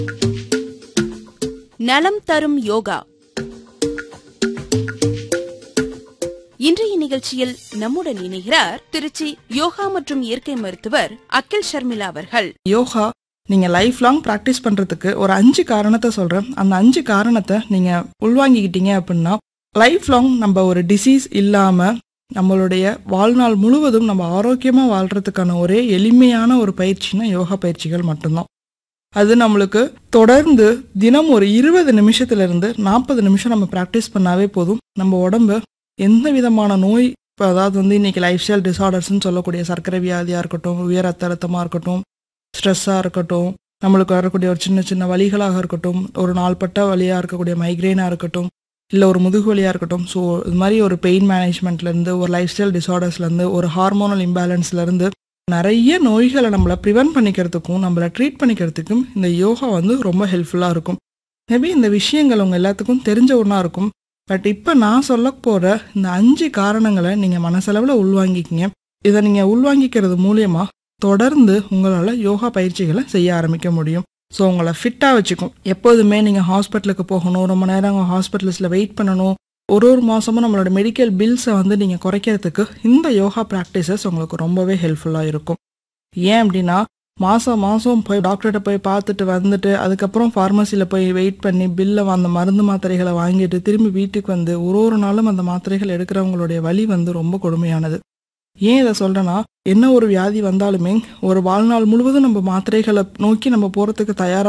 நலம் தரும் யோகா இன்றைய நிகழ்ச்சியில் நம்முடன் இணைகிறார் திருச்சி யோகா மற்றும் இயற்கை மருத்துவர் அகில் ஷர்மிளா அவர்கள் யோகா நீங்க லைஃப் லாங் ப்ராக்டிஸ் பண்றதுக்கு ஒரு அஞ்சு காரணத்தை சொல்றேன் அந்த அஞ்சு காரணத்தை நீங்க உள்வாங்கிக்கிட்டீங்க அப்படின்னா லைஃப் லாங் நம்ம ஒரு டிசீஸ் இல்லாம நம்மளுடைய வாழ்நாள் முழுவதும் நம்ம ஆரோக்கியமா வாழ்றதுக்கான ஒரே எளிமையான ஒரு பயிற்சினா யோகா பயிற்சிகள் மட்டும்தான் அது நம்மளுக்கு தொடர்ந்து தினம் ஒரு இருபது நிமிஷத்துல இருந்து நாற்பது நிமிஷம் நம்ம ப்ராக்டிஸ் பண்ணாவே போதும் நம்ம உடம்பு எந்த விதமான நோய் இப்போ அதாவது வந்து இன்னைக்கு லைஃப் ஸ்டைல் டிசார்டர்ஸ்னு சொல்லக்கூடிய சர்க்கரை வியாதியாக இருக்கட்டும் உயர் ரத்த அழுத்தமாக இருக்கட்டும் ஸ்ட்ரெஸ்ஸாக இருக்கட்டும் நம்மளுக்கு வரக்கூடிய ஒரு சின்ன சின்ன வலிகளாக இருக்கட்டும் ஒரு நாள்பட்ட வலியாக இருக்கக்கூடிய மைக்ரெயினாக இருக்கட்டும் இல்லை ஒரு முதுகு வலியாக இருக்கட்டும் ஸோ இது மாதிரி ஒரு பெயின் மேனேஜ்மெண்ட்லேருந்து ஒரு லைஃப் ஸ்டைல் டிசார்டர்ஸ்லேருந்து ஒரு ஹார்மோனல் இம்பேலன்ஸ்லேருந்து நிறைய நோய்களை நம்மளை ப்ரிவென்ட் பண்ணிக்கிறதுக்கும் நம்மளை ட்ரீட் பண்ணிக்கிறதுக்கும் இந்த யோகா வந்து ரொம்ப ஹெல்ப்ஃபுல்லாக இருக்கும் மேபி இந்த விஷயங்கள் உங்கள் எல்லாத்துக்கும் தெரிஞ்ச ஒன்றா இருக்கும் பட் இப்போ நான் சொல்ல போகிற இந்த அஞ்சு காரணங்களை நீங்கள் மனசளவில் உள்வாங்கிக்கிங்க இதை நீங்கள் உள்வாங்கிக்கிறது மூலியமா தொடர்ந்து உங்களால் யோகா பயிற்சிகளை செய்ய ஆரம்பிக்க முடியும் ஸோ உங்களை ஃபிட்டாக வச்சுக்கும் எப்போதுமே நீங்கள் ஹாஸ்பிட்டலுக்கு போகணும் ரொம்ப நேரம் ஹாஸ்பிட்டல்ஸில் வெயிட் பண்ணணும் ஒரு ஒரு மாதமும் நம்மளோட மெடிக்கல் பில்ஸை வந்து நீங்கள் குறைக்கிறதுக்கு இந்த யோகா ப்ராக்டிசஸ் உங்களுக்கு ரொம்பவே ஹெல்ப்ஃபுல்லாக இருக்கும் ஏன் அப்படின்னா மாதம் மாதம் போய் டாக்டர்கிட்ட போய் பார்த்துட்டு வந்துட்டு அதுக்கப்புறம் ஃபார்மசியில் போய் வெயிட் பண்ணி பில்லை அந்த மருந்து மாத்திரைகளை வாங்கிட்டு திரும்பி வீட்டுக்கு வந்து ஒரு ஒரு நாளும் அந்த மாத்திரைகள் எடுக்கிறவங்களுடைய வலி வந்து ரொம்ப கொடுமையானது ஏன் இதை சொல்கிறேன்னா என்ன ஒரு வியாதி வந்தாலுமே ஒரு வாழ்நாள் முழுவதும் நம்ம மாத்திரைகளை நோக்கி நம்ம போகிறதுக்கு தயாராக